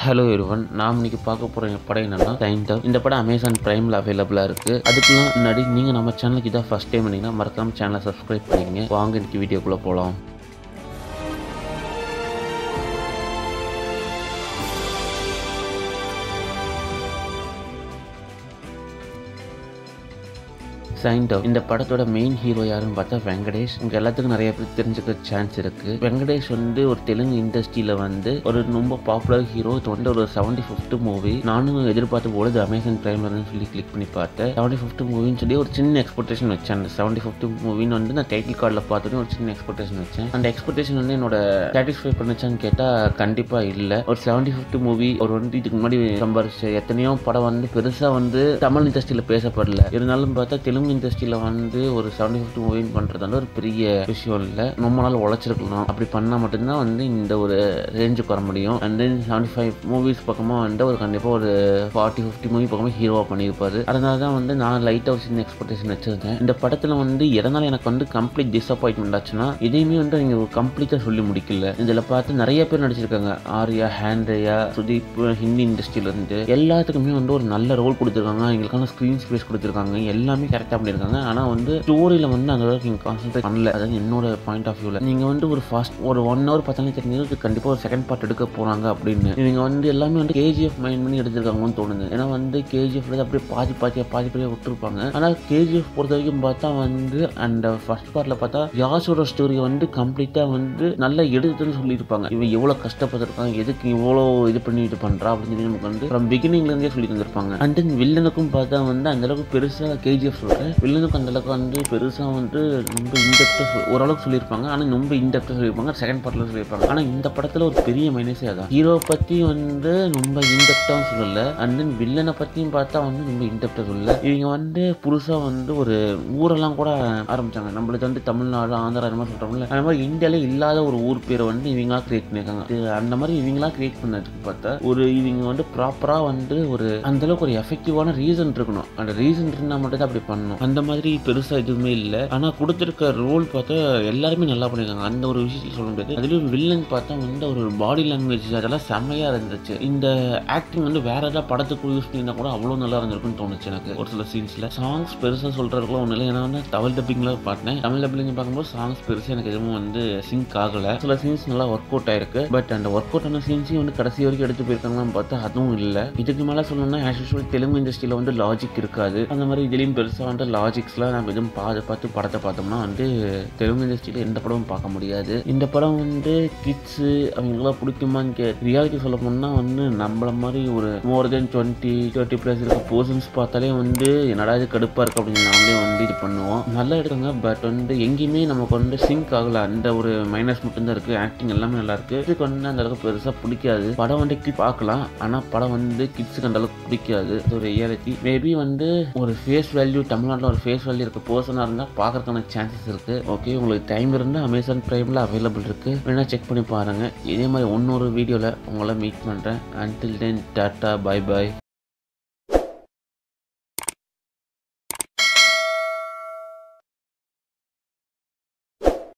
hello எருவன் நாம் இன்னைக்கு பார்க்க போகிற படம் என்னன்னா டைம் டவ் இந்த படம் அமேசான் பிரைமில் அவைலபிளாக இருக்குது அதுக்கெல்லாம் முன்னாடி நீங்கள் நம்ம சேனலுக்கு இதான் ஃபஸ்ட் டைம் பண்ணீங்கன்னா மறக்காம சேனலை சப்ஸ்கிரைப் பண்ணிக்கங்க வாங்க இன்னைக்கு வீடியோக்குள்ளே போகலாம் சைன் டவ் இந்த படத்தோட மெயின் ஹீரோ யாருன்னு பார்த்தா வெங்கடேஷ் உங்க எல்லாத்துக்கும் நிறைய பேர் தெரிஞ்சுக்க சான்ஸ் இருக்கு வெங்கடேஷ் வந்து ஒரு தெலுங்கு இண்டஸ்ட்ரியில வந்து ஒரு ரொம்ப பாப்புலர் ஹீரோ இது வந்து ஒரு செவன்டி ஃபிஃப்த் மூவி நானும் எதிர்பார்த்த போது இது அமேசான் பிரைம்ல சொல்லி கிளிக் பண்ணி பார்த்தேன் செவன்டி ஃபிஃப்த் மூவின்னு சொல்லி ஒரு சின்ன எக்ஸ்பெக்டேஷன் வச்சேன் அந்த செவன்டி ஃபிஃப்த் மூவின்னு வந்து நான் டைட்டில் கார்டில் பார்த்துட்டு ஒரு சின்ன எக்ஸ்பெக்டேஷன் வச்சேன் அந்த எக்ஸ்பெக்டேஷன் வந்து என்னோட சாட்டிஸ்ஃபை பண்ணுச்சான்னு கேட்டால் கண்டிப்பாக இல்லை ஒரு செவன்டி ஃபிஃப்த் மூவி ஒரு வந்து இதுக்கு முன்னாடி சம்பாரிச்ச எத்தனையோ படம் வந்து பெருசாக வந்து தமிழ் இண்டஸ்ட்ரியில் பேசப்படல இருந்தாலும் பார்த்தா தெலுங்கு இண்டஸ்ட்ரியில் வந்து ஒரு செவன்டி ஃபிஃப்த் மூவின்னு பண்ணுறது வந்து ஒரு பெரிய விஷயம் இல்லை ரொம்ப நாள் உழைச்சிருக்கலாம் அப்படி பண்ணால் மட்டும்தான் வந்து இந்த ஒரு ரேஞ்சுக்கு வர முடியும் and then seventy five movies பக்கமாக வந்து ஒரு கண்டிப்பாக ஒரு ஃபார்ட்டி ஃபிஃப்டி மூவி பக்கமாக ஹீரோவாக பண்ணியிருப்பாரு அதனால தான் வந்து நான் லைட்டாக ஒரு சின்ன எக்ஸ்பெக்டேஷன் வச்சிருந்தேன் இந்த படத்தில் வந்து எதனால எனக்கு வந்து கம்ப்ளீட் டிசப்பாயின்மெண்ட் ஆச்சுன்னா இதையுமே வந்து நீங்கள் கம்ப்ளீட்டாக சொல்லி முடிக்கல இதில் பார்த்து நிறைய பேர் நடிச்சிருக்காங்க ஆர்யா ஹேண்ட்ரியா சுதீப் ஹிந்தி இண்டஸ்ட்ரியிலேருந்து எல்லாத்துக்குமே வந்து ஒரு நல்ல ரோல் கொடுத்துருக்காங்க எங்களுக்கான ஸ்க்ரீன் ஸ்பேஸ் கொடுத்துருக்காங்க எல்லாமே கரெக்டாக பண்ணியிருக்காங்க ஆனால் வந்து ஸ்டோரியில் வந்து அந்த அளவுக்கு நீங்கள் கான்சென்ட்ரேட் பண்ணல அதாவது என்னோட பாயிண்ட் ஆஃப் வியூவில் நீங்கள் வந்து ஒரு ஃபாஸ்ட் ஒரு ஒன் ஹவர் பார்த்தாலே தெரிஞ்சது கண்டிப்பாக ஒரு செகண்ட் பார்ட் எடுக்க போகிறாங்க அப்படின்னு இவங்க வந்து எல்லாமே வந்து கேஜிஎஃப் மைண்ட் பண்ணி எடுத்திருக்காங்கன்னு தோணுது ஏன்னா வந்து கேஜிஎஃப்ல அப்படியே பாதி பாதியாக பாதி பாதியாக விட்டுருப்பாங்க ஆனால் கேஜிஎஃப் பொறுத்த வரைக்கும் பார்த்தா வந்து அந்த ஃபர்ஸ்ட் பார்ட்டில் பார்த்தா யாஸோட ஸ்டோரியை வந்து கம்ப்ளீட்டாக வந்து நல்லா எடுத்துன்னு சொல்லியிருப்பாங்க இவன் எவ்வளோ கஷ்டப்பட்டிருக்கான் எதுக்கு இவ்வளோ இது பண்ணி இது பண்ணுறா அப்படின்னு சொல்லி நமக்கு வந்து ஃப்ரம் பிகினிங்லேருந்தே சொல்லி தந்திருப்பாங்க அண்ட் தென் வில்லனுக்கும் பார்த்தா வந்து அந்த அளவுக்கு பெருசாக கேஜிஎஃப் சொல்கிறேன் வில்லனுக்கும் அந்த அளவுக்கு வந்து பெருசாக வந்து ரொம்ப இன்டெப்டாக ஓரளவுக்கு சொல்லியிருப்பாங்க ஆனால் ரொம்ப இன்டெப்டாக சொல்லியிருப்பாங்க செகண்ட் பார்ட்டில் சொல்லியிருப்பாங்க ஆனால் இந்த படத்தில் ஒரு பெரிய மைனஸே அதான் ஹீரோ பற்றி வந்து ரொம்ப இன்டெப்டாகவும் சொல்லலை அண்ட் தென் வில்லனை பற்றியும் பார்த்தா வந்து ரொம்ப இன்டெப்டாக சொல்லல இவங்க வந்து புதுசாக வந்து ஒரு ஊரெல்லாம் கூட ஆரம்பிச்சாங்க நம்மளுக்கு வந்து தமிழ்நாடு ஆந்திரா அந்த மாதிரி சொல்கிறோம்ல அந்த மாதிரி இந்தியாவிலே இல்லாத ஒரு ஊர் பேரை வந்து இவங்களா கிரியேட் பண்ணியிருக்காங்க இது அந்த மாதிரி இவங்களா கிரியேட் பண்ணதுக்கு பார்த்தா ஒரு இவங்க வந்து ப்ராப்பராக வந்து ஒரு அந்த அளவுக்கு ஒரு எஃபெக்டிவான ரீசன் இருக்கணும் அந்த ரீசன் இருந்தால் மட்டும் தான் அப்படி பண்ணணும் அந்த மாதிரி பெருசாக எதுவுமே இல்லை ஆனால் கொடுத்துருக்க ரோல் பார்த்தா எல்லாருமே நல்லா பண்ணியிருக்காங்க அந்த ஒரு விஷயத்தில் சொல்ல முடியாது அதுலேயும் வில்லன் பார்த்தா வந்து ஒரு பாடி லாங்குவேஜ் அதெல்லாம் செம்மையாக இருந்துச்சு இந்த ஆக்டிங் வந்து வேற ஏதாவது படத்துக்கு யூஸ் பண்ணியிருந்தா கூட அவ்வளோ நல்லா இருந்திருக்குன்னு தோணுச்சு எனக்கு ஒரு சில சீன்ஸில் சாங்ஸ் பெருசாக சொல்கிறதுக்குலாம் ஒன்றும் இல்லை ஏன்னா வந்து தமிழ் டப்பிங்கில் பார்த்தேன் தமிழ் டப்பிங் பார்க்கும்போது சாங்ஸ் பெருசாக எனக்கு எதுவும் வந்து சிங்க் ஆகலை சில சீன்ஸ் நல்லா ஒர்க் அவுட் ஆயிருக்கு பட் அந்த ஒர்க் அவுட் ஆன சீன்ஸையும் வந்து கடைசி வரைக்கும் எடுத்து போயிருக்காங்கன்னு பார்த்தா அதுவும் இல்லை இதுக்கு மேலே சொல்லணும்னா ஆஸ் யூஸ்வல் தெலுங்கு இண்டஸ்ட்ரியில் வந்து லாஜிக் இருக்காது அந்த மாதிரி இதுலேயும் பெருசாக வந்து லாஜிக்ஸ்லாம் நம்ம எதுவும் பார்த்து பார்த்து படத்தை பார்த்தோம்னா வந்து தெலுங்கு இண்டஸ்ட்ரியில் எந்த படமும் பார்க்க முடியாது இந்த படம் வந்து கிட்ஸு அவங்களுக்குலாம் பிடிக்குமான்னு கே ரியாலிட்டி சொல்ல போனால் வந்து நம்மள மாதிரி ஒரு more then twenty thirty plus இருக்க பர்சன்ஸ் பார்த்தாலே வந்து என்னடா இது கடுப்பாக இருக்கு அப்படின்னு நாமளே வந்து இது பண்ணுவோம் நல்லா எடுக்காங்க பட் வந்து எங்கேயுமே நமக்கு வந்து சிங்க் ஆகல அந்த ஒரு மைனஸ் மட்டும்தான் இருக்குது ஆக்டிங் எல்லாமே நல்லா இருக்கு இதுக்கு வந்து அந்த அளவுக்கு பெருசாக பிடிக்காது படம் வந்து கிட் பார்க்கலாம் ஆனால் படம் வந்து கிட்ஸுக்கு அந்த அளவுக்கு பிடிக்காது அது ஒரு ரியாலிட்டி மேபி வந்து ஒரு ஃபேஸ் வேல்யூ தமிழ்நாட்டில் ஒரு ஃபேஸ் வேல்யூ இருக்க பர்சனாக இருந்தால் பார்க்கறதுக்கான சான்சஸ் இருக்குது ஓகே உங்களுக்கு டைம் இருந்தால் அமேசான் ப்ரைமில் அவைலபிள் இருக்குது வேணால் செக் பண்ணி பாருங்கள் இதே மாதிரி இன்னொரு வீடியோவில் உங்களை மீட் பண்ணுறேன் அன்டில் தென் டாட்டா பை பாய்